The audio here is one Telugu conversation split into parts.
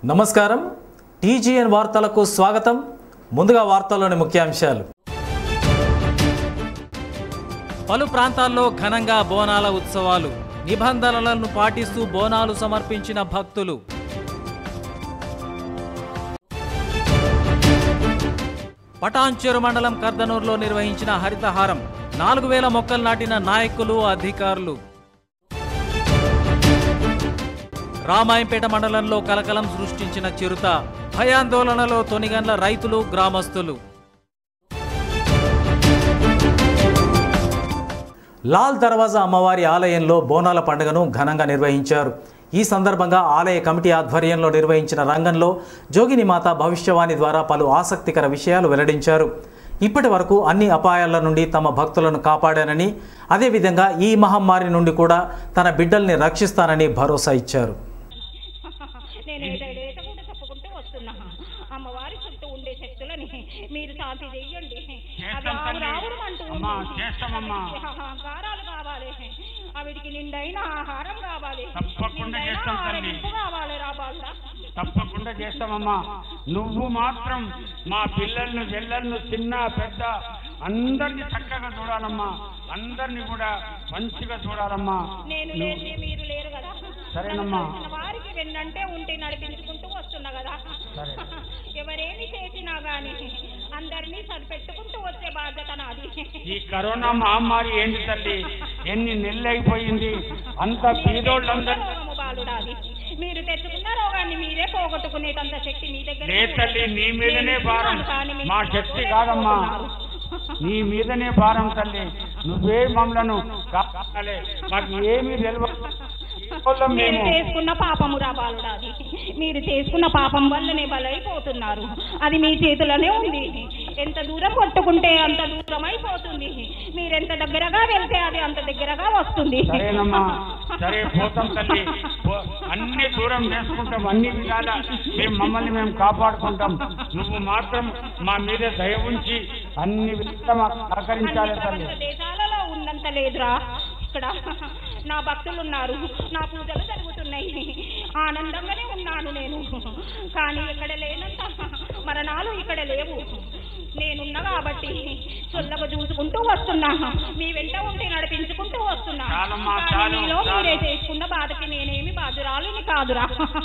నమస్కారం టీజీఎన్ వార్తలకు స్వాగతం ముందుగా వార్తల్లోని ముఖ్యాంశాలు పలు ప్రాంతాల్లో ఘనంగా బోనాల ఉత్సవాలు నిబంధనలను పాటిస్తూ బోనాలు సమర్పించిన భక్తులు పటాన్చెరు మండలం కర్దనూరులో నిర్వహించిన హరితహారం నాలుగు వేల మొక్కలు నాటిన నాయకులు అధికారులు రామాయంపేట మండలంలో కలకలం సృష్టించిన చిరుత భయాందోళనలో తొనిగండ్ల రైతులు గ్రామస్తులు లాల్ దర్వాజా అమ్మవారి ఆలయంలో బోనాల పండుగను ఘనంగా నిర్వహించారు ఈ సందర్భంగా ఆలయ కమిటీ ఆధ్వర్యంలో నిర్వహించిన రంగంలో జోగిని మాత భవిష్యవాణి ద్వారా పలు ఆసక్తికర విషయాలు వెల్లడించారు ఇప్పటి వరకు అన్ని అపాయాల నుండి తమ భక్తులను కాపాడానని అదేవిధంగా ఈ మహమ్మారి నుండి కూడా తన బిడ్డల్ని రక్షిస్తానని భరోసా ఇచ్చారు నేను ఏడేట కూడా చెప్పుకుంటూ వస్తున్నా అమ్మవారి చుట్టూ ఉండే శక్తులని మీరు శాంతి చెయ్యండి అవి చేస్తాం తల్లి. ఆవురావురం అంటూ అమ్మా, ఉంది. చేస్తామమ్మా. అవిటికి ఆహారాలు కావాలి అవిటికి నిండైన ఆహారం కావాలి తప్పకుండా నిండైన చేస్తాం తల్లి. ఆరగింపు కావాలి రా బాలుడా తప్పకుండా చేస్తామమ్మా నువ్వు మాత్రం మా పిల్లలను చెల్లెలను చిన్న పెద్ద అందరిని చక్కగా చూడాలమ్మా అందరిని కూడా మంచిగా చూడాలమ్మా నేను లేని మీరు లేరు కదా సరేనమ్మా. నన్ను కలిసిన వారికి వెన్నంటే ఉంటే నడిపించుకుంటూ వస్తున్నా కదా సరే. ఎవరేమి చేసినా గాని అందరినీ సరిపెట్టుకుంటూ వచ్చే బాధ్యత నాది ఈ కరోనా మహమ్మారి ఏంటి తల్లి ఎన్ని నెలలు అయిపోయింది అంత పీదోళ్ళందరూ రోగము బాలుడాది మీరు తెచ్చుకున్న రోగాన్ని మీరే పోగొట్టుకునేటంత శక్తి మీ దగ్గర లే తల్లి నీ మీదనే భారం మా శక్తి కాదమ్మా నీ మీదనే భారం తల్లి నువ్వే మమ్మలను కాపాడాలి మాకు ఏమీ తెలియదు కేవలం మీరు మేము చేసుకున్న పాపము రా బాలుడాది మీరు చేసుకున్న పాపం వల్లనే బలైపోతున్నారు అది మీ చేతిలోనే ఉంది ఎంత దూరం కొట్టుకుంటే అంత దూరం అయిపోతుంది మీరెంత దగ్గరగా వెళ్తే అది అంత దగ్గరగా వస్తుంది సరేనమ్మా సరే పోతాం తల్లి పో- అన్ని దూరం చేసుకుంటాం అన్ని విధాల మేము మమ్మల్ని మేము కాపాడుకుంటాం నువ్వు మాత్రం మా మీద దయ ఉంచి అన్ని విధాలా మాకు సహకరించాలి అన్ని తల్లి ప్రపంచ దేశాలలో ఉన్నంత లేదురా ఇక్కడ నా భక్తులు ఉన్నారు నా పూజలు జరుగుతున్నాయి ఆనందంగానే ఉన్నాను నేను కానీ ఇక్కడ లేనంత మరణాలు ఇక్కడ లేవు నేనున్నా కాబట్టి చొల్లగా చూసుకుంటూ వస్తున్నా మీ వెంట ఉంటే నడిపించుకుంటూ వస్తున్నా చాలమ్మా, కానీ చాలు, మీలో చాలు. మీరే చేసుకున్న బాధకి నేనేమి బాధురాలుని కాదురా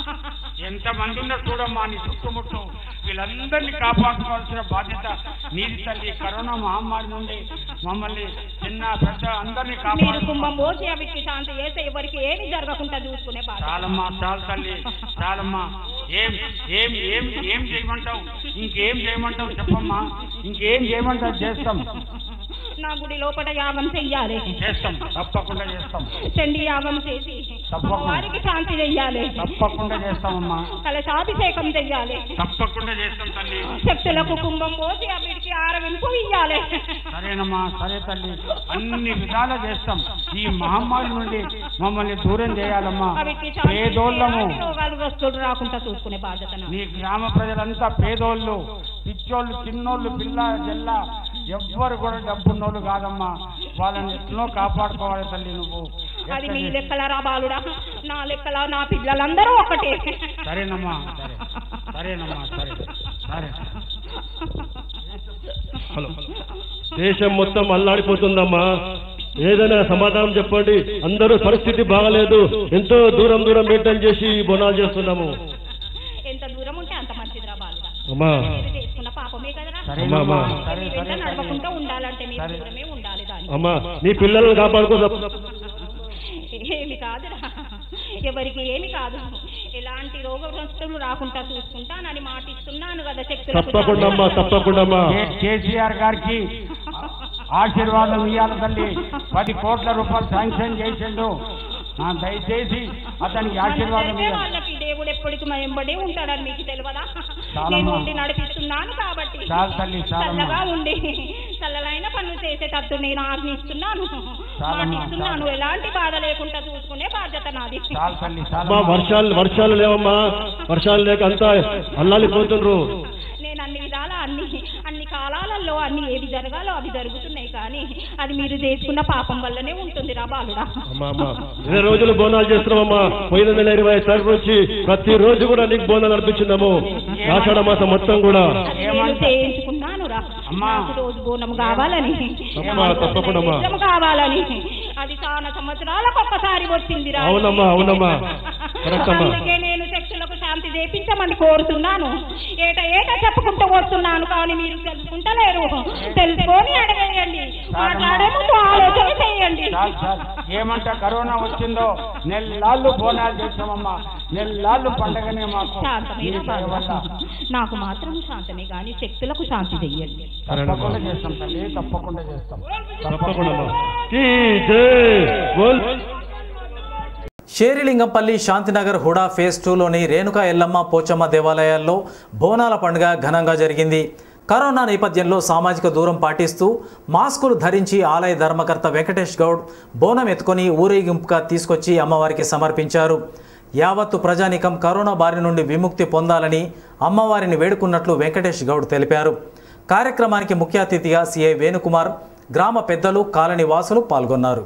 ఎంత మంది ఉన్నారు చూడమ్మా నీ చుట్టుముట్టు వీళ్ళందరినీ కాపాడుకోవాల్సిన బాధ్యత నీది తల్లి కరోనా మహమ్మారి నుండి మమ్మల్ని చిన్న పెద్ద అందరినీ మీరు కాపాడు కుంభం పోసి అవికి శాంతి చేస్తే ఎవరికి ఏమి జరగకుండా చూసుకునే బాధ చాలమ్మా చాలు తల్లి చాలమ్మా ఏం ఏం ఏం ఏం చేయమంటావు ఇంకేం చేయమంటావు చెప్పమ్మా ఇంకేం చేయమంటావు చేస్తాం నా గుడి లోపల యాగం చెయ్యాలి చేస్తాం తప్పకుండా చేస్తాం చండి యాగం చేసి తప్పకుండా. వారికి శాంతి చెయ్యాలి తప్పకుండా చేస్తామమ్మా కలశాభిషేకం చెయ్యాలి తప్పకుండా చేస్తాం తల్లి శక్తులకు కుంభం పోసి అవిటికి ఆరవింపు ఇయ్యాలి సరేనమ్మా సరే తల్లి అన్ని విధాలా చేస్తాం ఈ మహమ్మారి నుండి మమ్మల్ని దూరం చేయాలమ్మా అవిటికి శాంతి పేదోళ్ళము ఎలాంటి రోగాలు వస్తువులు రాకుండా చూసుకునే బాధ్యత నాది. నీ గ్రామ ప్రజలంతా పేదోళ్ళు పిచ్చోళ్ళు చిన్నోళ్ళు పిల్ల జల్ల ఎవ్వరు కూడా డబ్బున్నోళ్ళు కాదమ్మా వాళ్ళని ఎట్లా కాపాడుకోవాలి తల్లి నువ్వు అది మీ ఎట్లా- లెక్కల రా బాలుడా నా లెక్కల నా పిల్లలందరూ ఒకటే సరేనమ్మా సరే సరేనమ్మా సరే సరే హలో దేశం మొత్తం అల్లాడిపోతుందమ్మా ఏదైనా సమాధానం చెప్పండి అందరూ పరిస్థితి బాగలేదు ఎంతో దూరం దూరం మెయింటైన్ చేసి బోనాలు చేస్తున్నాము ఎంత దూరం ఉంటే అంత మంచిదిరా బాలుడా అమ్మా మీరు చేసుకున్న పాపమే కదరా సరేనమ్మా అమ్మా. సరే మీ వెంట సరే సరే నడవకుండా ఉండాలంటే మీరు సరే. దూరమే ఉండాలి దాన్ని అమ్మా నీ పిల్లల్ని కాపాడుకో ఏమి కాదురా ఎవరికి ఏమి కాదు ఎలాంటి రోగగ్రస్తులు రాకుండా చూసుకుంటానని మాటిస్తున్నాను కదా శక్తులకు తప్పకుండా అమ్మా తప్పకుండా అమ్మా కే- కేసీఆర్ గారికి ఆశీర్వాదం ఇవ్వాలి తల్లి పది కోట్ల రూపాయలు శాంక్షన్ చేసిండు ఆ, దయచేసి అతనికి ఆశీర్వాదం మనకంటే ఇవ్వాలి వాళ్ళకి దేవుడు ఎప్పటికి ఎంబడే ఉంటాడని మీకు తెలియదా చాలమ్మా. నేను ఉండి నడిపిస్తున్నాను కాబట్టి చాలు తల్లి, చాలమ్మా. చల్లగా ఉండి చల్లలైన పనులు చేసేటట్టు నేను ఆజ్ఞిస్తున్నాను చాలమ్మా, మాటిస్తున్నాను చాలు. ఎలాంటి బాధ లేకుండా చూసుకునే బాధ్యత నాది చాలు తల్లి అమ్మా చాలు వర్షాలు వర్షాలు లేవమ్మా వర్షాలు లేక అంతా అల్లాలిపోతుండ్రు నేను అన్ని విధాల అన్ని అన్ని కాలాల కాలాలలో అన్ని ఏవి జరగాలో అవి జరుగుతున్నాయి కానీ అది మీరు చేసుకున్న పాపం వల్లనే ఉంటుంది రా బాలుడా అమ్మా అమ్మా ఇరవై రోజులు బోనాలు చేస్తున్నామమ్మా పోయిన నెల ఇరవై ఐదు తారీఖు నుంచి ప్రతి రోజు కూడా నీకు బోనాలు నడిపించిందాము ఆషాఢ మాసం మొత్తం కూడా అది నేను చేయించుకున్నాను రా అమ్మా. నాకు రోజు బోనం కావాలని అమ్మా, తప్పకుండా అమ్మా. నిజం కావాలని అది చాలా సంవత్సరాలకు ఒక్కసారి వచ్చింది రా అవునమ్మా, అవునమ్మా. కరెక్ట్ అమ్మా. అందుకే నేను శక్తులకు శాంతి చేపించమని కోరుతున్నాను ఏట ఏట చెప్పుకుంటూ వస్తున్నాను కానీ మీరు తెలుసుకుంటలేరు తెలుసుకొని అడగేయండి మాట్లాడే ముందు ఆలోచన చేయండి చాలు చాలు ఏమంట కరోనా వచ్చిందో నెల్లాళ్ళు బోనాలు చేస్తామమ్మా నెల్లాళ్ళు పండగనే మాకు శాంతమే మీ దయ వల్ల. నాకు మాత్రం శాంతమే కానీ శక్తులకు శాంతి చెయ్యండి తప్పకుండా చేస్తాం తల్లి తప్పకుండా చేస్తాం తప్పకుండా అమ్మా. కీ జై బోల్ షేరిలింగంపల్లి శాంతినగర్ హుడా ఫేజ్ టూలోని రేణుకా ఎల్లమ్మ పోచమ్మ దేవాలయాల్లో బోనాల పండుగ ఘనంగా జరిగింది కరోనా నేపథ్యంలో సామాజిక దూరం పాటిస్తూ మాస్కులు ధరించి ఆలయ ధర్మకర్త వెంకటేష్ గౌడ్ బోనం ఎత్తుకొని ఊరేగింపుగా తీసుకొచ్చి అమ్మవారికి సమర్పించారు యావత్తు ప్రజానికం కరోనా బారి నుండి విముక్తి పొందాలని అమ్మవారిని వేడుకున్నట్లు వెంకటేష్ గౌడ్ తెలిపారు కార్యక్రమానికి ముఖ్య అతిథిగా సిఐ వేణుకుమార్ గ్రామ పెద్దలు కాలనీ వాసులు పాల్గొన్నారు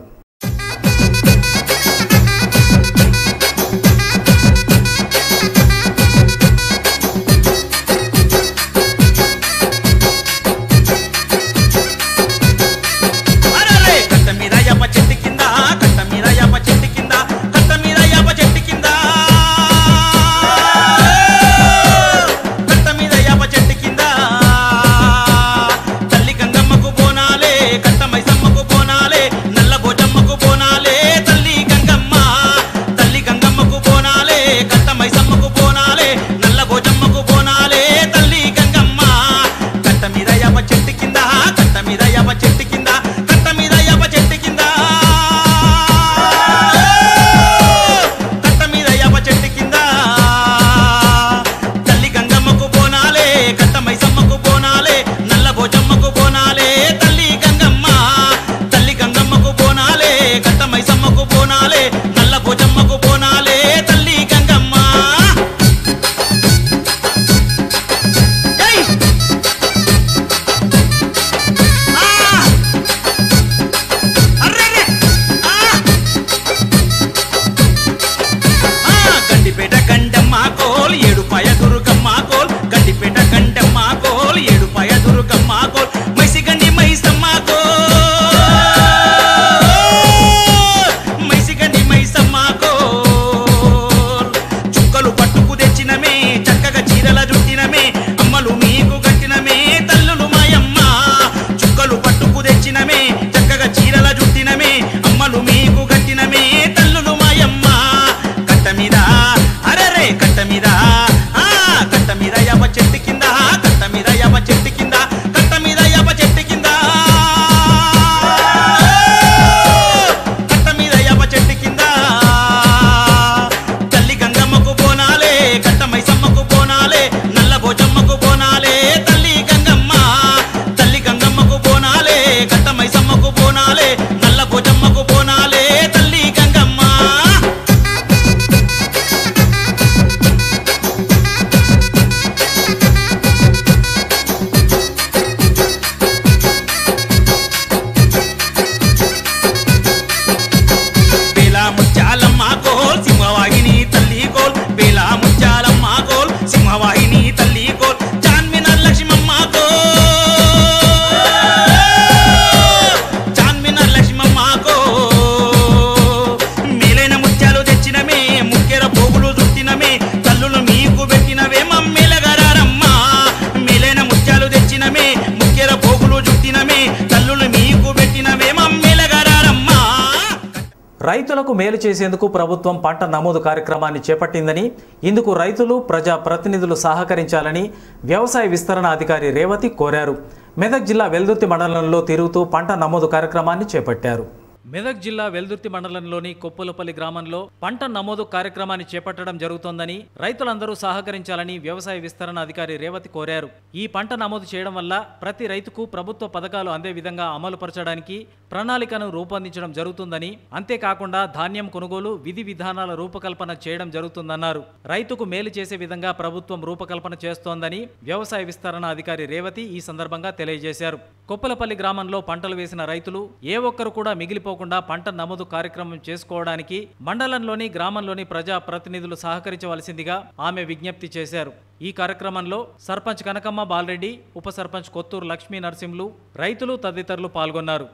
అరెరే! కట్ట మీద యాప చెట్టు కింద కట్ట మీద యాప చెట్టు కింద కట్ట మీద యాప చెట్టు కింద కట్ట మీద యాప చెట్టు కింద తల్లి గంగమ్మకు బోనాలే కట్ట మైసమ్మకు బోనాలే నల్ల భోజమ్మకు బోనాలే తల్లి గంగమ్మ తల్లి గంగమ్మకు బోనాలే కట్ట మైసమ్మకు బోనాలే నల్ల భోజమ్మకు బోనాలే తల్లి గంగమ్మ కట్ట మీద యాప చెట్టు కింద కట్ట మీద యాప చెట్టు కింద కట్ట మీద యాప చెట్టు కింద కట్ట మీద యాప చెట్టు కింద తల్లి గంగమ్మకు బోనాలే కట్ట మైసమ్మకు బోనాలే నల్ల భోజమ్మకు బోనాలే తల్లి గంగమ్మ తల్లి గంగమ్మకు బోనాలే కట్ట మైసమ్మకు బోనాలే నల్ల భోజమ్మకు బోనాలే తల్లి గంగమ్మ ఏయ్! ఆ! అర్రెర్రె! ఆ! ఆ! గండిపేట గండమ్మ కోల్ ఏడుపాయ దుర్గమ్మ కోల్ గండిపేట గండమ్మ కోల్ ఏడుపాయ దుర్గమ్మ కోల్ Maisigandi Maisamma coal Maisigandi Maisamma coal చుక్కలు పట్టుకు తెచ్చినమే చక్కగా చీరల జుట్టినమే అమ్మలు మీకు కట్టినమే తల్లులు మాయమ్మ చుక్కలు పట్టుకు తెచ్చినమే చక్కగా చీరల జుట్టినమే అమ్మలు మీకు కట్టినమే తల్లులు మాయమ్మ కట్ట మీద అరరే కట్ట మీద ఆ కట్ట మీద యాప చెట్టు కింద కట్ట మీద యాప చెట్టు కింద కట్ట మీద యాప చెట్టు కింద కట్ట మీద యాప చెట్టు కింద తల్లి గంగమ్మకు బోనాలే కట్ట మైసమ్మకు బోనాలే నల్ల భోజమ్మకు బోనాలే తల్లి గంగమ్మ తల్లి గంగమ్మకు బోనాలే కట్ట మైసమ్మకు బోనాలే నల్ల భోజమ్మకు బోనాలే తల్లి గంగమ్మ బేలా ముత్యాలమ్మ కోల్ సింహవాహిని తల్లి కోల్ బేలా ముత్యాలమ్మ కోల్ సింహవాహిని తల్లి కోల్ చాన్మినార్ లక్ష్మమ్మ కోల్ చాన్మినార్ లక్ష్మమ్మ కోల్ మేలైన ముత్యాలు తెచ్చినమే ముక్కెర పోగులు చుట్టినమే తల్లులు మీకు పెట్టినవే మమ్మేలగారమ్మ మేలైన ముత్యాలు తెచ్చినమే ముక్కెర పోగులు చుట్టినమే తల్లులు మీకు పెట్టినవే మమ్మేలగారమ్మ రైతులకు మేలు చేసేందుకు ప్రభుత్వం పంట నమోదు కార్యక్రమాన్ని చేపట్టిందని ఇందుకు రైతులు ప్రజా ప్రతినిధులు సహకరించాలని వ్యవసాయ విస్తరణ అధికారి రేవతి కోరారు మెదక్ జిల్లా వెల్దుర్తి మండలంలో తిరుగుతూ పంట నమోదు కార్యక్రమాన్ని చేపట్టారు మెదక్ జిల్లా వెల్దుర్తి మండలంలోని కొప్పులపల్లి గ్రామంలో పంట నమోదు కార్యక్రమాన్ని చేపట్టడం జరుగుతోందని రైతులందరూ సహకరించాలని వ్యవసాయ విస్తరణ అధికారి రేవతి కోరారు ఈ పంట నమోదు చేయడం వల్ల ప్రతి రైతుకు ప్రభుత్వ పథకాలు అందే విధంగా అమలు పరచడానికి ప్రణాళికను రూపొందించడం జరుగుతుందని అంతేకాకుండా ధాన్యం కొనుగోలు విధి విధానాల రూపకల్పన చేయడం జరుగుతుందన్నారు రైతుకు మేలు చేసే విధంగా ప్రభుత్వం రూపకల్పన చేస్తోందని వ్యవసాయ విస్తరణ అధికారి రేవతి ఈ సందర్భంగా తెలియజేశారు కొప్పలపల్లి గ్రామంలో పంటలు వేసిన రైతులు ఏ ఒక్కరు కూడా మిగిలిపోకుండా పంట నమోదు కార్యక్రమం చేసుకోవడానికి మండలంలోని గ్రామంలోని ప్రజా ప్రతినిధులు సహకరించవలసిందిగా ఆమె విజ్ఞప్తి చేశారు ఈ కార్యక్రమంలో సర్పంచ్ కనకమ్మ బాలరెడ్డి ఉప సర్పంచ్ కొత్తూరు లక్ష్మీ నరసింహులు రైతులు తదితరులు పాల్గొన్నారు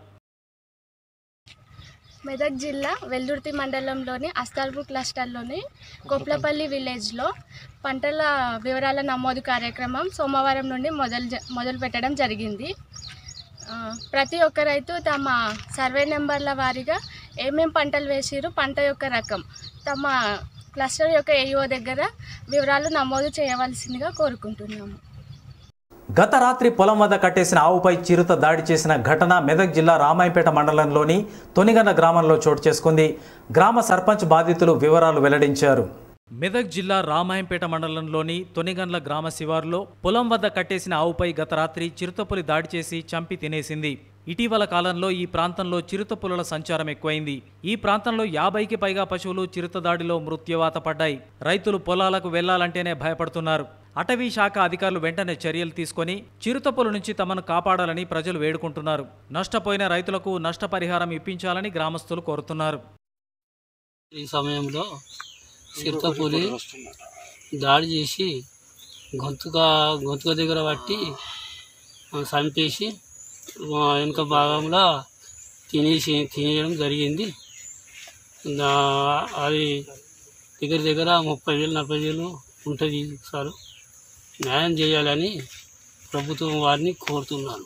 మెదక్ జిల్లా వెల్దుర్తి మండలంలోని అస్తాల్పూర్ క్లస్టర్లోని కొప్లపల్లి విలేజ్లో పంటల వివరాల నమోదు కార్యక్రమం సోమవారం నుండి మొదలు జ- మొదలు పెట్టడం జరిగింది ఆ, ప్రతి ఒక్క రైతు తమ సర్వే నెంబర్ల వారీగా ఏమేం పంటలు వేసిరు పంట యొక్క రకం తమ క్లస్టర్ యొక్క ఏఈఓ దగ్గర వివరాలు నమోదు చేయవలసిందిగా కోరుకుంటున్నాము గత రాత్రి పొలం వద్ద కట్టేసిన ఆవుపై చిరుత దాడి చేసిన ఘటన మెదక్ జిల్లా రామాయంపేట మండలంలోని తొనిగన్న గ్రామంలో చోటు చేసుకుంది గ్రామ సర్పంచ్ బాధితులు వివరాలు వెల్లడించారు మెదక్ జిల్లా రామాయంపేట మండలంలోని తొనిగండ్ల గ్రామ శివారులో పొలం వద్ద కట్టేసిన ఆవుపై గత రాత్రి చిరుతపులి దాడి చేసి చంపి తినేసింది ఇటీవల కాలంలో ఈ ప్రాంతంలో చిరుతపులుల సంచారం ఎక్కువైంది ఈ ప్రాంతంలో యాభైకి పైగా పశువులు చిరుత దాడిలో మృత్యువాత పడ్డాయి రైతులు పొలాలకు వెళ్లాలంటేనే భయపడుతున్నారు అటవీ శాఖ అధికారులు వెంటనే చర్యలు తీసుకొని చిరుతపుల నుంచి తమను కాపాడాలని ప్రజలు వేడుకుంటున్నారు నష్టపోయిన రైతులకు నష్టపరిహారం ఇప్పించాలని గ్రామస్తులు కోరుతున్నారు ఈ సమయంలో చిరుతపులి దాడి చేసి గొంతుక గొంతుక దగ్గర పట్టి ఆ, చంపేసి ఆ, వెనుక భాగంలో తినేసి తినేయడం జరిగింది దా- అది దగ్గర దగ్గర ముప్పై వేలు నలభై వేలు ఉంటుంది సార్ న్యాయం చేయాలని ప్రభుత్వం వారిని కోరుతున్నాను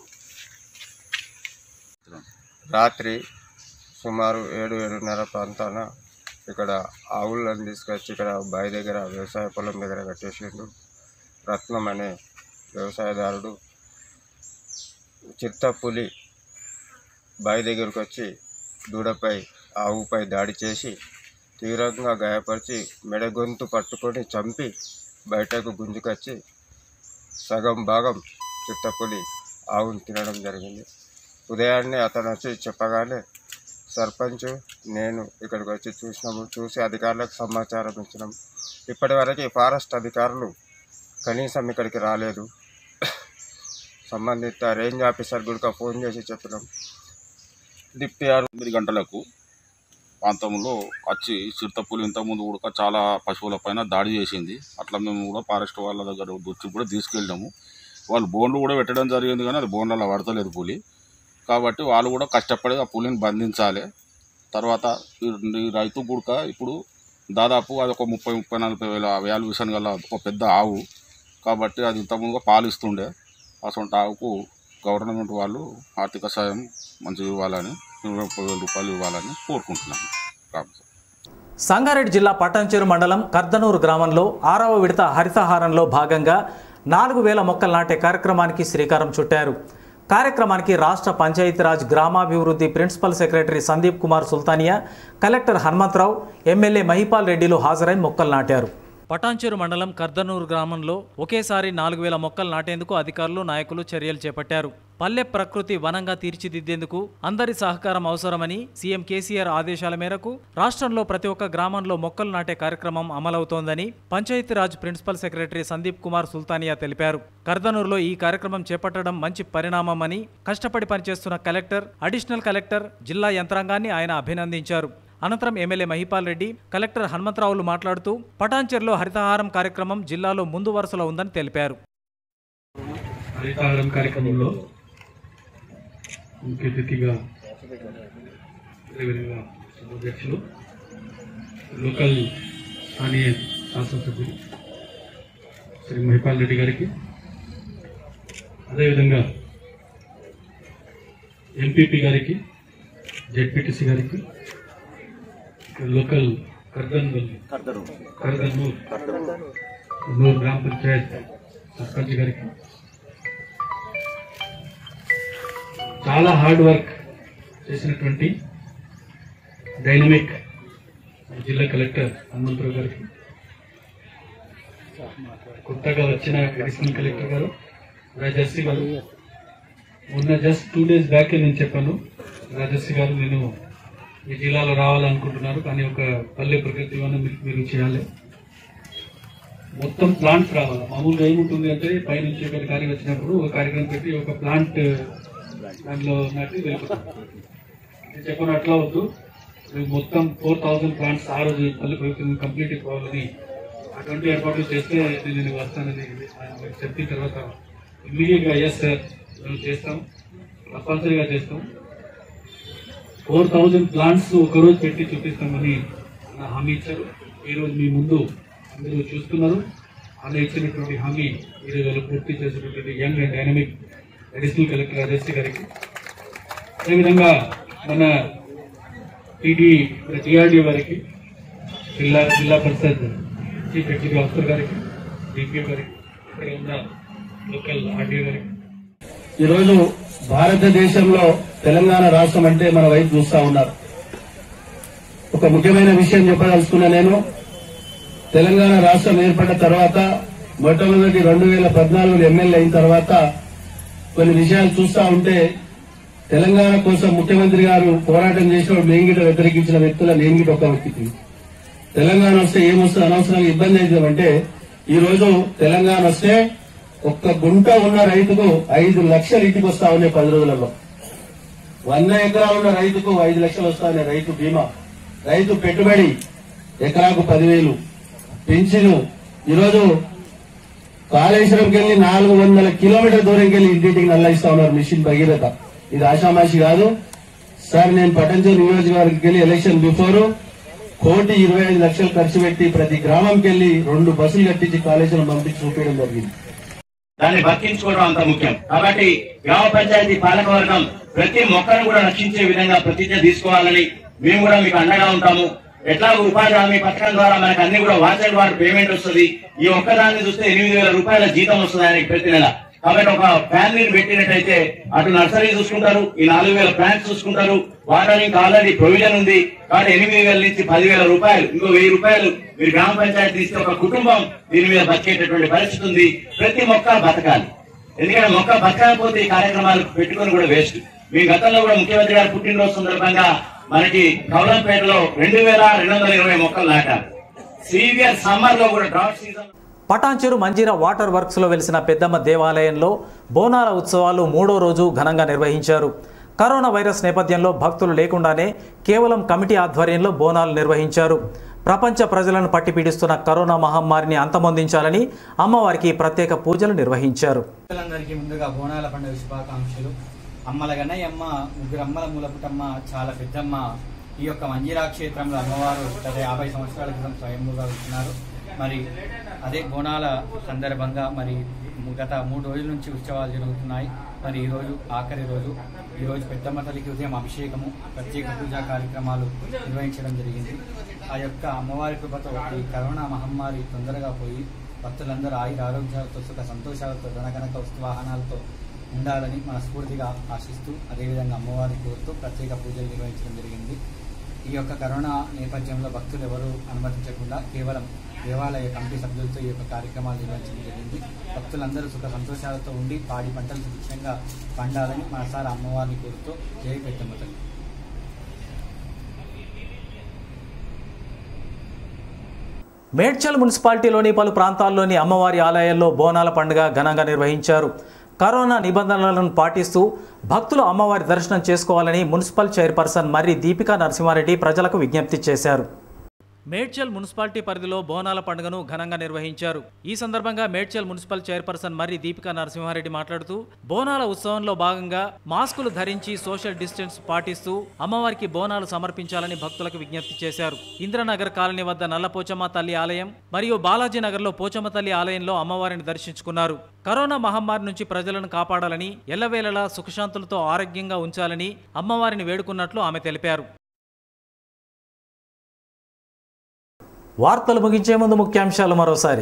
రాత్రి సుమారు ఏడు ఏడున్నర ప్రాంతాన ఇక్కడ ఆవులను తీసుకొచ్చి ఇక్కడ బావి దగ్గర వ్యవసాయ పొలం దగ్గర కట్టేసిండు రత్నం అనే వ్యవసాయదారుడు చిత్తపులి బావి దగ్గరకు వచ్చి దూడపై ఆవుపై దాడి చేసి తీవ్రంగా గాయపరిచి మెడగొంతు పట్టుకొని చంపి బయటకు గుంజుకొచ్చి సగం భాగం చిత్తపులి ఆవును తినడం జరిగింది ఉదయాన్నే అతను వచ్చి చెప్పగానే సర్పంచ్ నేను ఇక్కడికి వచ్చి చూసినాము చూసి అధికారులకు సమాచారం ఇచ్చినాం ఇప్పటివరకు ఫారెస్ట్ అధికారులు కనీసం ఇక్కడికి రాలేదు సంబంధిత రేంజ్ ఆఫీసర్ కూడా ఫోన్ చేసి చెప్పినాం డిప్టీ ఆర్ తొమ్మిది గంటలకు ప్రాంతంలో వచ్చి చిరుతపులి ఇంతకుముందు కూడా చాలా పశువుల పైన దాడి చేసింది అట్లా మేము కూడా ఫారెస్ట్ వాళ్ళ దగ్గర దొచ్చి కూడా తీసుకెళ్ళాము వాళ్ళు బోన్లు కూడా పెట్టడం జరిగింది కానీ అది బోన్లలో పడతలేదు పులి కాబట్టి వాళ్ళు కూడా కష్టపడి ఆ పులిని బంధించాలి తర్వాత ఈ ఈ రైతు గుడక ఇప్పుడు దాదాపు అది ఒక ముప్పై ముప్పై నలభై వేల వేల విషయం గల ఒక పెద్ద ఆవు కాబట్టి అది ఇంతకుముందుగా పాలిస్తుండే అసలు ఆవుకు గవర్నమెంట్ వాళ్ళు ఆర్థిక సాయం మంచిగా ఇవ్వాలని ఇరవై ముప్పై వేల రూపాయలు ఇవ్వాలని కోరుకుంటున్నాను రామ్ సంగారెడ్డి జిల్లా పట్టంచెరు మండలం కర్దనూరు గ్రామంలో ఆరవ విడత హరితహారంలో భాగంగా నాలుగు వేల మొక్కలు నాటే కార్యక్రమానికి శ్రీకారం చుట్టారు కార్యక్రమానికి రాష్ట్ర పంచాయతీరాజ్ గ్రామాభివృద్ధి principal secretary Sandeep Kumar Sultania collector Hanumantha Rao MLA Mahipal రెడ్డిలు హాజరై మొక్కలు నాటారు పటాన్చెరు మండలం కర్దనూరు గ్రామంలో ఒకేసారి నాలుగు వేల మొక్కలు నాటేందుకు అధికారులు నాయకులు చర్యలు చేపట్టారు పల్లె ప్రకృతి వనంగా తీర్చిదిద్దేందుకు అందరి సహకారం అవసరమని సీఎం కేసీఆర్ ఆదేశాల మేరకు రాష్ట్రంలో ప్రతి ఒక్క గ్రామంలో మొక్కలు నాటే కార్యక్రమం అమలవుతోందని పంచాయతీరాజ్ ప్రిన్సిపల్ సెక్రటరీ సందీప్ కుమార్ సుల్తానియా తెలిపారు కర్దనూరులో ఈ కార్యక్రమం చేపట్టడం మంచి పరిణామమని కష్టపడి పనిచేస్తున్న కలెక్టర్ అడిషనల్ కలెక్టర్ జిల్లా యంత్రాంగాన్ని ఆయన అభినందించారు అనంతరం ఎమ్మెల్యే మహిపాల్ రెడ్డి కలెక్టర్ హనుమంతరావులు మాట్లాడుతూ పటాన్చెర్లో హరితహారం కార్యక్రమం జిల్లాలో ముందు వరుసలో ఉందని తెలిపారు హరితహారం కార్యక్రమంలో ముఖ్య అతిథిగా అదేవిధంగా సభాధ్యక్షులు లోకల్ స్థానియ శాసనసభ్యులు శ్రీ మహిపాల్ రెడ్డి గారికి అదేవిధంగా ఎంపీపీ గారికి జెడ్పీటీసీ గారికి లోకల్ కర్దన్గల్ కర్దన్నూర్ నూరు గ్రామ పంచాయత్ సర్పంచ్ గారికి చాలా హార్డ్ వర్క్ చేసినటువంటి డైనమిక్ జిల్లా కలెక్టర్ హనుమంతరావు గారికి కొత్తగా వచ్చిన అడిషనల్ కలెక్టర్ గారు రాజశ్రీ గారు మొన్న జస్ట్ టూ డేస్ బ్యాక్ నేను చెప్పాను రాజశ్రీ గారు నేను ఈ జిల్లాలో రావాలనుకుంటున్నారు కానీ ఒక పల్లె ప్రకృతి వనం మీరు- మీరు చేయాలి మొత్తం ప్లాంట్స్ రావాలి మామూలుగా ఏముంటుంది అంటే పైనుంచి ఒక కార్యం వచ్చినప్పుడు ఒక కార్యక్రమం పెట్టి ఒక ప్లాంట్ దాంట్లో నాటి వెళ్ళిపోతాం నేను చెప్పను అట్లా వద్దు మేము మొత్తం ఫోర్ థౌసండ్ ప్లాంట్స్ ఆ రోజు పల్లె ప్రకృతి కంప్లీట్ అయిపోవాలని అటువంటి ఏర్పాట్లు చేస్తే నేను వస్తానని ఆయన మీకు చెప్పిన తర్వాత ఇమ్మీడియట్ గా ఎస్ సార్ మేము చేస్తాం తప్పనిసరిగా చేస్తాం ఫోర్ థౌజండ్ ప్లాంట్స్ ఒకరోజు పెట్టి చూపిస్తామని నా హామీ ఇచ్చారు ఈరోజు మీ ముందు అందరూ చూస్తున్నారు అలా ఇచ్చినటువంటి హామీ ఈరోజు వాళ్ళు పూర్తి చేసినటువంటి young and dynamic additional collector Rajashree గారికి అదేవిధంగా మన టీడీ టీఆర్డీ వారికి Zilla Zilla Parishad chief executive officer గారికి డిపిఓ గారికి ఇక్కడ ఉన్న లోకల్ ఆర్డీఓ గారికి ఈరోజు భారతదేశంలో తెలంగాణ రాష్ట్రం అంటే మన వైపు చూస్తా ఉన్నారు ఒక ముఖ్యమైన విషయం చెప్పదలుచుకున్నా నేను తెలంగాణ రాష్ట్రం ఏర్పడిన తర్వాత మొట్టమొదటి రెండు వేల పద్నాలుగులో ఎమ్మెల్యే అయిన తర్వాత కొన్ని విషయాలు చూస్తా ఉంటే తెలంగాణ కోసం ముఖ్యమంత్రి గారు పోరాటం చేసిన మేంగిట వ్యతిరేకించిన వ్యక్తుల నేను గిట ఒక వ్యక్తి తెలంగాణ వస్తే ఏమొస్తుంది అనవసరంగా ఇబ్బంది అవుతుందంటే ఈ రోజు తెలంగాణ వస్తే ఒక్క గుంట ఉన్న రైతుకు ఐదు లక్షలు ఇంటికి వస్తా ఉన్నాయి పది రోజులలో వంద ఎకరాలు ఉన్న రైతుకు ఐదు లక్షలు వస్తా ఉన్నాయి రైతు బీమా రైతు పెట్టుబడి ఎకరాకు పదివేలు పెన్షన్ ఈరోజు కాళేశ్వరంకి వెళ్ళి నాలుగు వందల కిలోమీటర్ దూరంకి వెళ్ళి ఇంటింటికి నల్ల ఇస్తా ఉన్నారు మిషన్ భగీరథ ఇది ఆషామాషి కాదు సార్ నేను పటంచూరు నియోజకవర్గంకి వెళ్ళి ఎలక్షన్ బిఫోర్ కోటి ఇరవై ఐదు లక్షలు ఖర్చు పెట్టి ప్రతి గ్రామంకి వెళ్ళి రెండు బస్సులు కట్టించి కాళేశ్వరం పంపించి చూపించడం జరిగింది దాన్ని బతికించుకోవడం అంత ముఖ్యం కాబట్టి గ్రామ పంచాయతీ పాలకవర్గం ప్రతి మొక్కను కూడా రక్షించే విధంగా ప్రతిజ్ఞ తీసుకోవాలని మేము కూడా మీకు అండగా ఉంటాము ఎట్లా ఉపాధి హామీ పథకం ద్వారా మనకు అన్ని కూడా వాచర్ వారి పేమెంట్ వస్తుంది ఈ ఒక్కదాన్ని చూస్తే ఎనిమిది వేల రూపాయల జీతం వస్తుంది ఆయనకి ప్రతి నెల కాబట్టి ఒక ఫ్యామిలీని పెట్టినట్టయితే అటు నర్సరీ చూసుకుంటారు ఈ నాలుగు వేల ప్లాంట్స్ చూసుకుంటారు వాటరింగ్ ఆల్రెడీ ప్రొవిజన్ ఉంది కాబట్టి ఎనిమిది వేల నుంచి పదివేల రూపాయలు ఇంకో వెయ్యి రూపాయలు మీరు గ్రామ పంచాయతీ ఇస్తే ఒక కుటుంబం దీని మీద బతికేటటువంటి పరిస్థితి ఉంది ప్రతి మొక్క బతకాలి ఎందుకంటే మొక్క బతకకపోతే ఈ కార్యక్రమాలు పెట్టుకొని కూడా వేస్ట్ మీ గతంలో కూడా ముఖ్యమంత్రి గారు పుట్టినరోజు సందర్భంగా మనకి కౌలంపేటలో రెండు వేల రెండు వందల ఇరవై మొక్కలు నాటారు సీవియర్ సమ్మర్ లో కూడా drought season Patancheru Manjeera water వర్క్స్లో వెలిసిన పెద్దమ్మ దేవాలయంలో బోనాల ఉత్సవాలు మూడో రోజు ఘనంగా నిర్వహించారు కరోనా వైరస్ నేపథ్యంలో భక్తులు లేకుండానే కేవలం కమిటీ ఆధ్వర్యంలో బోనాలు నిర్వహించారు ప్రపంచ ప్రజలను పట్టి పీడిస్తున్న కరోనా మహమ్మారిని అంతమొందించాలని అమ్మవారికి ప్రత్యేక పూజలు నిర్వహించారు అందరికీ ముందుగా బోనాల పండుగ శుభాకాంక్షలు అమ్మల గన్నయ్యమ్మ ముగ్గురు అమ్మల మూలపుటమ్మ చాలా పెద్దమ్మ ఈ యొక్క మంజీరా క్షేత్రంలో అమ్మవారు గత యాభై సంవత్సరాల క్రితం స్వయంభూగా వచ్చినారు మరి అదే బోనాల సందర్భంగా మరి గత మూడు రోజుల నుంచి ఉత్సవాలు జరుగుతున్నాయి మరి ఈ రోజు ఆఖరి రోజు ఈ రోజు పెద్దమ్మ తల్లికి ఉదయం అభిషేకము ప్రత్యేక పూజా కార్యక్రమాలు నిర్వహించడం జరిగింది ఆ యొక్క అమ్మవారి కృపతో ఈ కరోనా మహమ్మారి తొందరగా పోయి భక్తులందరూ ఆయుర ఆరోగ్యాలతో సుఖ సంతోషాలతో ధనకనక వస్తువాహనాలతో ఉండాలని మనస్ఫూర్తిగా ఆశిస్తూ అదేవిధంగా అమ్మవారి కోరుతూ ప్రత్యేక పూజలు నిర్వహించడం జరిగింది ఈ యొక్క కరోనా నేపథ్యంలో భక్తులు ఎవరూ అనుమతించకుండా కేవలం దేవాలయ కమిటీ సభ్యులతో ఈ యొక్క కార్యక్రమాలు నిర్వహించడం జరిగింది భక్తులందరూ సుఖ సంతోషాలతో ఉండి పాడి పంటలు సుభిక్షంగా పండాలని మనసారా అమ్మవారిని కోరుతూ జై పెద్దమ్మ తల్లి మేడ్చల్ మున్సిపాలిటీలోని పలు ప్రాంతాల్లోని అమ్మవారి ఆలయాల్లో బోనాల పండుగ ఘనంగా నిర్వహించారు కరోనా నిబంధనలను పాటిస్తూ భక్తులు అమ్మవారి దర్శనం చేసుకోవాలని మున్సిపల్ చైర్పర్సన్ మర్రి దీపికా నరసింహారెడ్డి ప్రజలకు విజ్ఞప్తి చేశారు మేడ్చల్ మున్సిపాలిటీ పరిధిలో బోనాల పండుగను ఘనంగా నిర్వహించారు ఈ సందర్భంగా మేడ్చల్ మున్సిపల్ చైర్పర్సన్ మర్రి దీపికా నరసింహారెడ్డి మాట్లాడుతూ బోనాల ఉత్సవంలో భాగంగా మాస్కులు ధరించి సోషల్ డిస్టెన్స్ పాటిస్తూ అమ్మవారికి బోనాలు సమర్పించాలని భక్తులకు విజ్ఞప్తి చేశారు ఇంద్రనగర్ కాలనీ వద్ద నల్లపోచమ్మ తల్లి ఆలయం మరియు బాలాజీ నగర్లో పోచమ్మ తల్లి ఆలయంలో అమ్మవారిని దర్శించుకున్నారు కరోనా మహమ్మారి నుంచి ప్రజలను కాపాడాలని ఎల్లవేళలా సుఖశాంతులతో ఆరోగ్యంగా ఉంచాలని అమ్మవారిని వేడుకున్నట్లు ఆమె తెలిపారు వార్తలు ముగించే ముందు ముఖ్యాంశాలు మరోసారి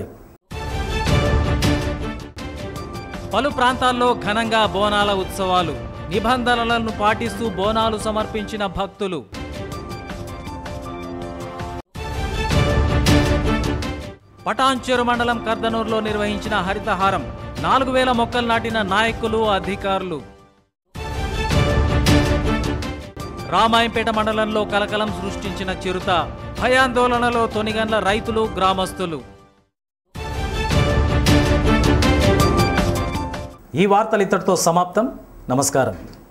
పలు ప్రాంతాల్లో ఘనంగా బోనాల ఉత్సవాలు నిబంధనలను పాటిస్తూ బోనాలు సమర్పించిన భక్తులు పటాన్చెరు మండలం కర్దనూరులో నిర్వహించిన హరితహారం నాలుగు వేల మొక్కలు నాటిన నాయకులు అధికారులు రామాయంపేట మండలంలో కలకలం సృష్టించిన చిరుత భయాందోళనలో తొనిగండ్ల రైతులు గ్రామస్తులు ఈ వార్తలు ఇక్కడితో సమాప్తం నమస్కారం